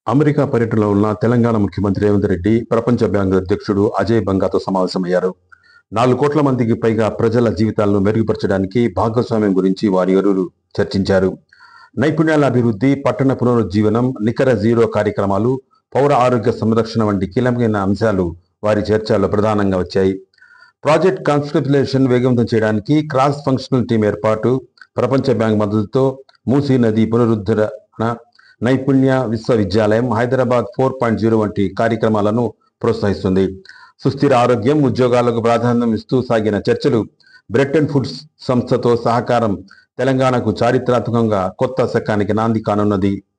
America పర్యటనలో ఉన్న తెలంగాణ ముఖ్యమంత్రి రేవంత్ రెడ్డి ప్రపంచ బ్యాంక్ అధ్యక్షుడు అజయ్ బంగాతో సమావేశమయ్యారు నాలుగు కోట్ల మందికి పైగా ప్రజల జీవితాలను మెరుగుపరచడానికి భాగస్వామ్యం గురించి వారి ఇరువురు చర్చించారు నైపుణ్యాల అభివృద్ధి పట్టణ పునరుజ్జీవనం నికర జీరో కార్యక్రమాలు పౌర ఆరోగ్య సంరక్షణ వంటి కీలకమైన అంశాలు వారి చర్చల్లో ప్రధానంగా వచ్చాయి ప్రాజెక్ట్ కాన్స్టిట్యులేషన్ వేగవంతం చేయడానికి క్రాస్ ఫంక్షనల్ టీం ఏర్పాటు ప్రపంచ బ్యాంక్ మద్దతుతో మూసీ నది పునరుద్ధరణ నైపుణ్య విశ్వవిద్యాలయం హైదరాబాద్ ఫోర్ పాయింట్ జీరో వంటి కార్యక్రమాలను ప్రోత్సహిస్తుంది సుస్థిర ఆరోగ్యం ఉద్యోగాలకు ప్రాధాన్యం ఇస్తూ సాగిన చర్చలు బ్రెట్టన్ ఫుడ్స్ సంస్థతో సహకారం తెలంగాణకు చారిత్రాత్మకంగా కొత్త శకానికి నాంది కానున్నది